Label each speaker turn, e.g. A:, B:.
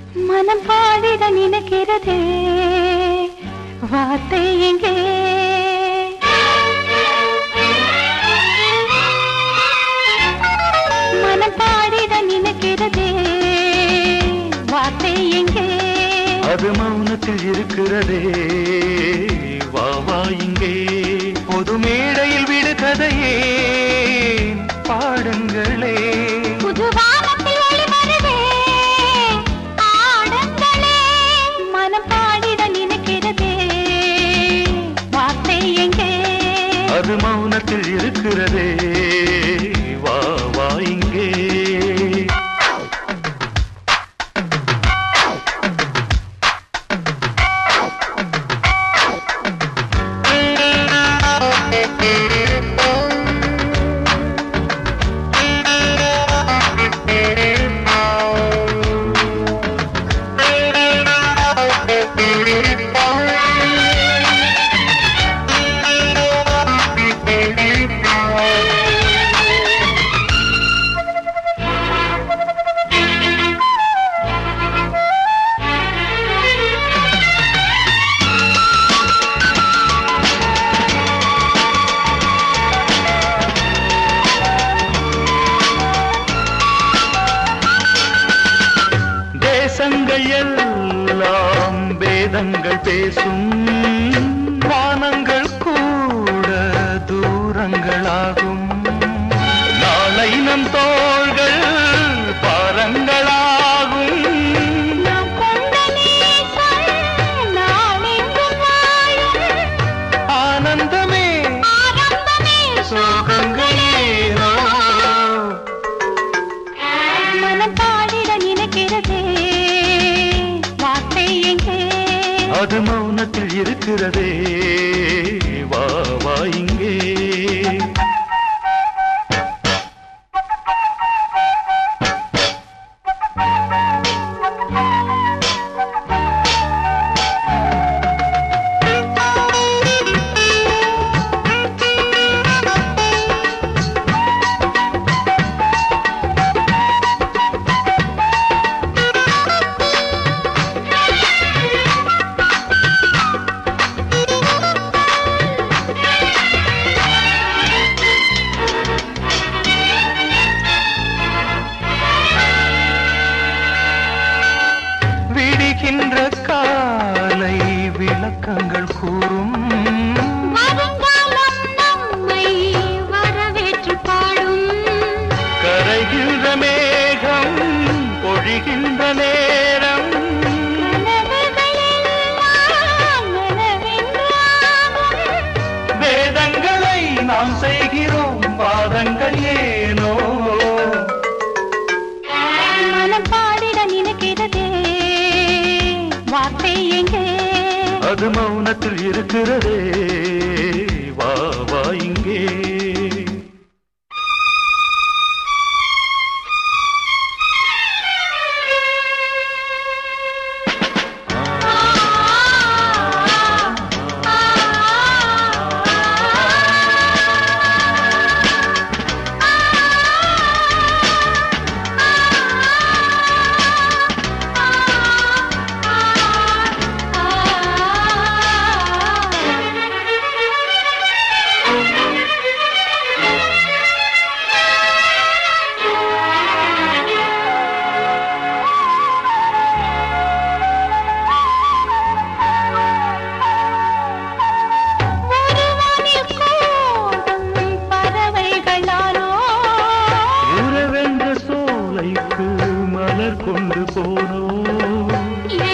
A: மனம் பாடிட நினைக்கிறதே வார்த்தை எங்கே மனம் பாடிட நினைக்கிறதே வார்த்தை எங்கே
B: அது மௌனத்தில் இருக்கிறதே வா வா இங்கே பொது மேடையில் விடு கதையே பாடுங்களே
A: புது வானத்தில் ஒளி வருதே ஆடுங்களே மனம் பாடிட நினைக்கிறதே வார்த்தை எங்கே
B: அது மௌனத்தில் இருக்கிறதே வா வா இங்கே தேசங்கள் எல்லாம் வேதங்கள் பேசும் வானங்கள் கூட தூரங்களாகும் நாளை நம் தோள்கள் பாரங்களாகும்
A: நாம் கொண்ட நேசம் நாளெங்கும் வாழும்
B: ஆனந்தமே
A: ஆரம்பமே
B: சோகங்களேனோ
A: மனம் பாடிட நினைக்கிறதே வார்த்தை எங்கே
B: அது மௌனத்தில் இருக்கிறதே வா வா இங்கே விடுகின்ற காலை விளக்கங்கள் கூறும்
A: வருங்காலம் நம்மை வரவேற்று பாடும்
B: கரைகின்ற மேகம் பொழிகின்ற நேரம்
A: கனவுகளெல்லாம் நனவென்றாகும்.
B: வேதங்களை நாம் செய்கிறோம் பாதங்கள் ஏனோ
A: மனம் பாடிட நினைக்கிறதே வார்த்தை எங்கே
B: அது மௌனத்தில் இருக்கிறதே வா வா இங்கே
A: ஒருவனில் கூடும் பறவைகளாலோ
B: உறவென்ற சோலைக்கு மலர் கொண்டு போனோம்